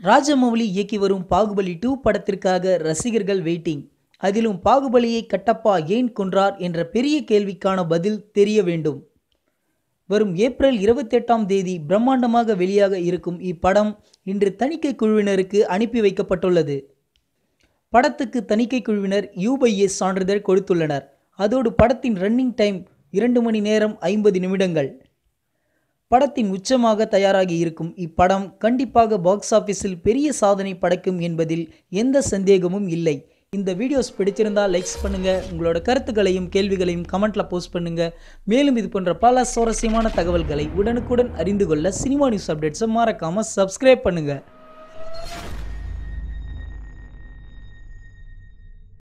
ராஜமௌலி இயக்கி வரும் பாகுபலி டூ படத்திற்காக ரசிகர்கள் வெயிட்டிங் அதிலும் பாகுபலியை கட்டப்பா ஏன் கொன்றார் என்ற பெரிய கேள்விக்கான பதில் தெரிய வேண்டும் வரும் ஏப்ரல் இருபத்தெட்டாம் தேதி பிரம்மாண்டமாக வெளியாக இருக்கும் இப்படம் இன்று தணிக்கை குழுவினருக்கு அனுப்பி வைக்கப்பட்டுள்ளது படத்துக்கு தணிக்கை குழுவினர் யூபைஎஸ் சான்றிதழ் கொடுத்துள்ளனர் அதோடு படத்தின் ரன்னிங் டைம் இரண்டு மணி நேரம் ஐம்பது நிமிடங்கள் படத்தின் உச்சமாக தயாராகி இருக்கும் இப்படம் கண்டிப்பாக பாக்ஸ் ஆஃபீஸில் பெரிய சாதனை படைக்கும் என்பதில் எந்த சந்தேகமும் இல்லை இந்த வீடியோஸ் பிடிச்சிருந்தா லைக்ஸ் பண்ணுங்க உங்களோட கருத்துக்களையும் கேள்விகளையும் கமெண்ட்ல போஸ்ட் பண்ணுங்க மேலும் இது போன்ற பல சுவாரஸ்யமான தகவல்களை உடனுக்குடன் அறிந்து கொள்ள சினிமா நியூஸ் அப்டேட்ஸை மறக்காம சப்ஸ்கிரைப் பண்ணுங்க